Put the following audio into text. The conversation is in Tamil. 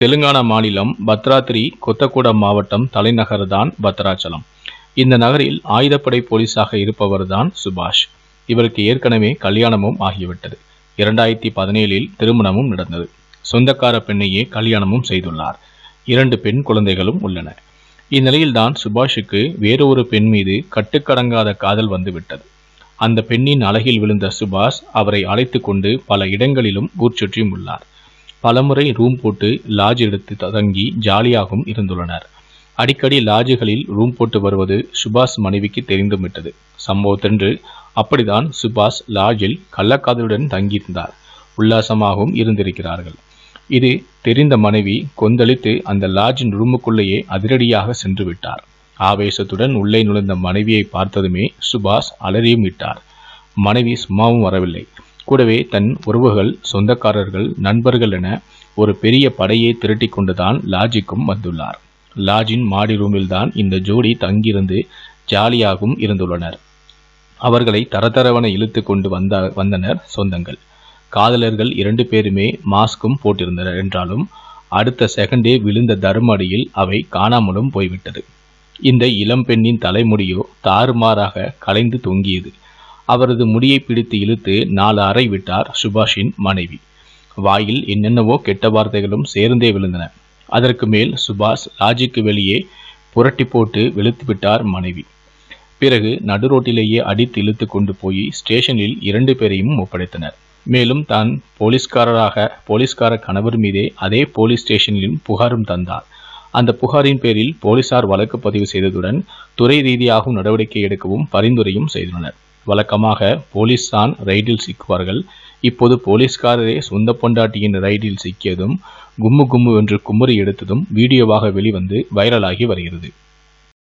தெலுங்கானா மாநிலம் பத்ராத்ரி கொத்தகூடம் மாவட்டம் தலைநகர் தான் பத்ராச்சலம் இந்த நகரில் ஆயுதப்படை போலீஸாக இருப்பவர்தான் சுபாஷ் இவருக்கு ஏற்கனவே கல்யாணமும் ஆகிவிட்டது இரண்டாயிரத்தி பதினேழில் திருமணமும் நடந்தது சொந்தக்கார பெண்ணையே கல்யாணமும் செய்துள்ளார் இரண்டு பெண் குழந்தைகளும் உள்ளன இந்நிலையில்தான் சுபாஷுக்கு வேறொரு பெண் மீது கட்டுக்கடங்காத காதல் வந்துவிட்டது அந்த பெண்ணின் அழகில் விழுந்த சுபாஷ் அவரை அழைத்து கொண்டு பல இடங்களிலும் ஊர் சுற்றியும் உள்ளார் பலமுறை ரூம் போட்டு லாட்ஜ் எடுத்து தங்கி ஜாலியாகவும் இருந்துள்ளனர் அடிக்கடி லாட்ஜுகளில் ரூம் போட்டு வருவது சுபாஷ் மனைவிக்கு தெரிந்தும் விட்டது சம்பவத்தன்று அப்படிதான் சுபாஷ் லாட்ஜில் கள்ளக்காதலுடன் தங்கியிருந்தார் உல்லாசமாகவும் இருந்திருக்கிறார்கள் இது தெரிந்த மனைவி கொந்தளித்து அந்த லாட்ஜின் ரூமுக்குள்ளேயே அதிரடியாக சென்று விட்டார் ஆவேசத்துடன் உள்ளே நுழைந்த மனைவியை பார்த்ததுமே சுபாஷ் அலறியும் விட்டார் மனைவி சும்மாவும் வரவில்லை கூடவே தன் உறவுகள் சொந்தக்காரர்கள் நண்பர்கள் என ஒரு பெரிய படையை திரட்டி கொண்டுதான் லாட்ஜுக்கும் வந்துள்ளார் லாட்ஜின் மாடி ரூமில்தான் இந்த ஜோடி தங்கியிருந்து ஜாலியாகவும் இருந்துள்ளனர் அவர்களை தரதரவன இழுத்து கொண்டு வந்த வந்தனர் சொந்தங்கள் காதலர்கள் இரண்டு பேருமே மாஸ்கும் போட்டிருந்தனர் என்றாலும் அடுத்த செகண்டே விழுந்த தர்மடியில் அவை காணாமலும் போய்விட்டது இந்த இளம்பெண்ணின் தலைமுடியோ தாறுமாறாக கலைந்து தொங்கியது அவரது முடியை பிடித்து இழுத்து நாலு அறை விட்டார் சுபாஷின் மனைவி வாயில் என்னென்னவோ கெட்ட வார்த்தைகளும் சேர்ந்தே விழுந்தன அதற்கு மேல் சுபாஷ் லாஜிக்கு வெளியே புரட்டி போட்டு வெளுத்து விட்டார் மனைவி பிறகு நடுரோட்டிலேயே அடித்து இழுத்து கொண்டு போய் ஸ்டேஷனில் இரண்டு பேரையும் ஒப்படைத்தனர் மேலும் தான் போலீஸ்காரராக போலீஸ்கார கணவர் மீதே அதே போலீஸ் ஸ்டேஷனிலும் புகாரும் தந்தார் அந்த புகாரின் பேரில் போலீசார் வழக்கு பதிவு செய்ததுடன் துறை ரீதியாகவும் நடவடிக்கை எடுக்கவும் பரிந்துரையும் செய்துள்ளனர் வழக்கமாக போலீஸ் தான் ரைடில் சிக்குவார்கள் இப்போது போலீஸ்காரரே சொந்த பொண்டாட்டியின் ரைடில் சிக்கியதும் கும்மு கும்மு என்று குமுறி எடுத்ததும் வீடியோவாக வெளிவந்து வைரலாகி வருகிறது